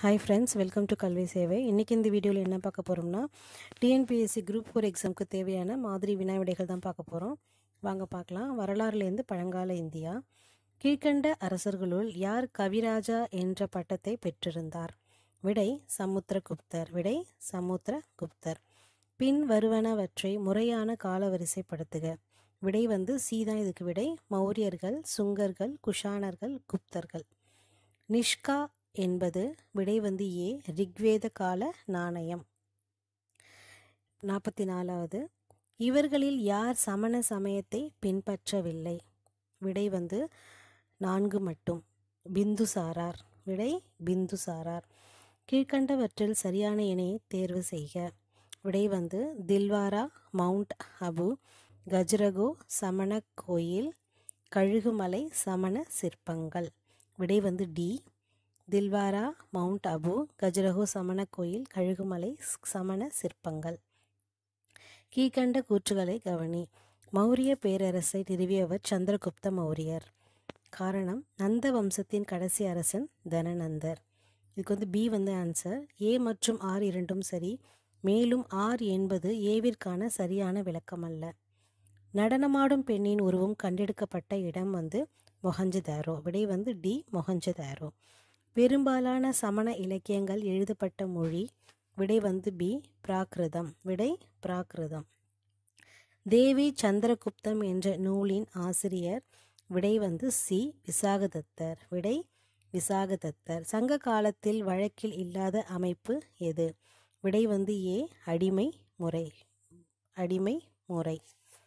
hi friends welcome to கல்வி சேவை இன்றைக்கி இந்த வீடியோவில் என்ன பார்க்க போகிறோம்னா டிஎன்பிஎஸ்சி குரூப் ஃபோர் எக்ஸாமுக்கு தேவையான மாதிரி வினா விடைகள் தான் பார்க்க போகிறோம் வாங்க பார்க்கலாம் வரலாறுலேருந்து பழங்கால இந்தியா கீழ்கண்ட அரசர்களுள் யார் கவிராஜா என்ற பட்டத்தை பெற்றிருந்தார் விடை சமுத்திரகுப்தர் விடை சமுத்திரகுப்தர் பின் வருவனவற்றை முறையான காலவரிசைப்படுத்துக விடை வந்து சீதான் இதுக்கு விடை மௌரியர்கள் சுங்கர்கள் குஷானர்கள் குப்தர்கள் நிஷ்கா என்பது விடை வந்து ஏ ரிக்வேத கால நாணயம் நாற்பத்தி நாலாவது இவர்களில் யார் சமண சமயத்தை பின்பற்றவில்லை விடை வந்து நான்கு மட்டும் பிந்துசாரார் விடை பிந்துசாரார் கீழ்கண்டவற்றில் சரியான இணையை தேர்வு செய்க விடை வந்து தில்வாரா மவுண்ட் அபு கஜ்ரகோ சமண கோயில் கழுகுமலை சமண சிற்பங்கள் விடை வந்து டி தில்வாரா மவுண்ட் அபு கஜரஹோ சமண கோயில் கழுகுமலை சமண சிற்பங்கள் கீழ்கண்ட கூற்றுகளை கவனி மௌரிய பேரரசை நிறுவியவர் சந்திரகுப்த மௌரியர் காரணம் நந்த வம்சத்தின் கடைசி அரசன் தனநந்தர் இதுக்கு வந்து பி வந்து ஆன்சர் ஏ மற்றும் ஆர் இரண்டும் சரி மேலும் ஆர் என்பது ஏவிற்கான சரியான விளக்கம் அல்ல நடனமாடும் பெண்ணின் உருவம் கண்டெடுக்கப்பட்ட இடம் வந்து மொஹஞ்சதாரோ விடை வந்து டி மொஹஞ்சதாரோ பெரும்பாலான சமண இலக்கியங்கள் எழுதப்பட்ட மொழி விடை வந்து பி பிராகிருதம் விடை பிராகிருதம் தேவி சந்திரகுப்தம் என்ற நூலின் ஆசிரியர் விடை வந்து சி விசாகதத்தர் விடை விசாகதத்தர் சங்க காலத்தில் வழக்கில் இல்லாத அமைப்பு எது விடை வந்து ஏ அடிமை முறை அடிமை முறை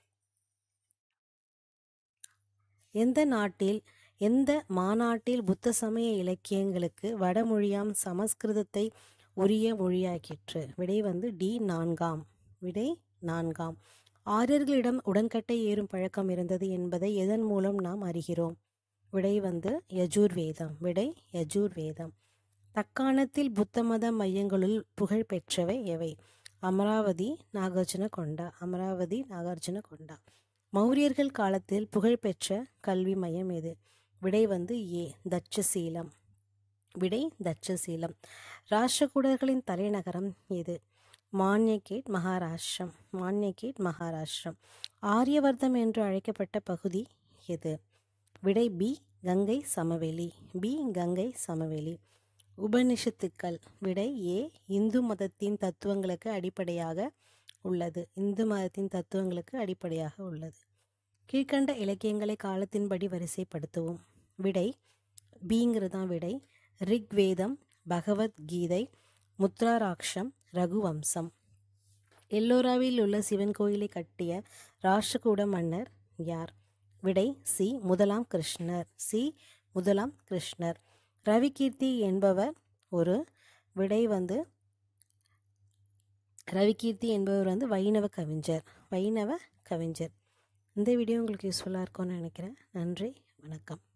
எந்த நாட்டில் எந்த மாநாட்டில் புத்த சமய இலக்கியங்களுக்கு வடமொழியாம் சமஸ்கிருதத்தை உரிய மொழியாக்கிற்று விடை வந்து டி நான்காம் விடை நான்காம் ஆரியர்களிடம் உடன்கட்டை ஏறும் பழக்கம் இருந்தது என்பதை எதன் மூலம் நாம் அறிகிறோம் விடை வந்து யஜூர்வேதம் விடை யஜூர்வேதம் தக்காணத்தில் புத்த மத மையங்களுள் புகழ் பெற்றவை எவை அமராவதி நாகார்ஜுன கொண்டா அமராவதி நாகார்ஜுன கொண்டா மௌரியர்கள் காலத்தில் புகழ்பெற்ற கல்வி மையம் எது விடை வந்து ஏ தட்சசீலம் விடை தட்சசீலம் ராஷ்டிரகூடர்களின் தலைநகரம் எது மான்யகேட் மகாராஷ்டிரம் மான்யகேட் மகாராஷ்டிரம் ஆரியவர்தம் என்று அழைக்கப்பட்ட பகுதி எது விடை பி கங்கை சமவெளி பி கங்கை சமவெளி உபனிஷத்துக்கள் விடை ஏ இந்து மதத்தின் தத்துவங்களுக்கு அடிப்படையாக உள்ளது இந்து மதத்தின் தத்துவங்களுக்கு அடிப்படையாக உள்ளது கீழ்கண்ட இலக்கியங்களை காலத்தின்படி வரிசைப்படுத்துவோம் விடை பிங்கிறது தான் விடை ரிக்வேதம் பகவத்கீதை முத்ராராக்ஷம் ரகுவம்சம் எல்லோராவில் உள்ள சிவன் கோயிலை கட்டிய ராஷ்டிரகூட மன்னர் யார் விடை சி முதலாம் கிருஷ்ணர் சி முதலாம் கிருஷ்ணர் ரவிகீர்த்தி என்பவர் ஒரு விடை வந்து ரவிகீர்த்தி என்பவர் வந்து வைணவ கவிஞர் வைணவ கவிஞர் இந்த வீடியோ உங்களுக்கு யூஸ்ஃபுல்லாக இருக்கும்னு நினைக்கிறேன் நன்றி வணக்கம்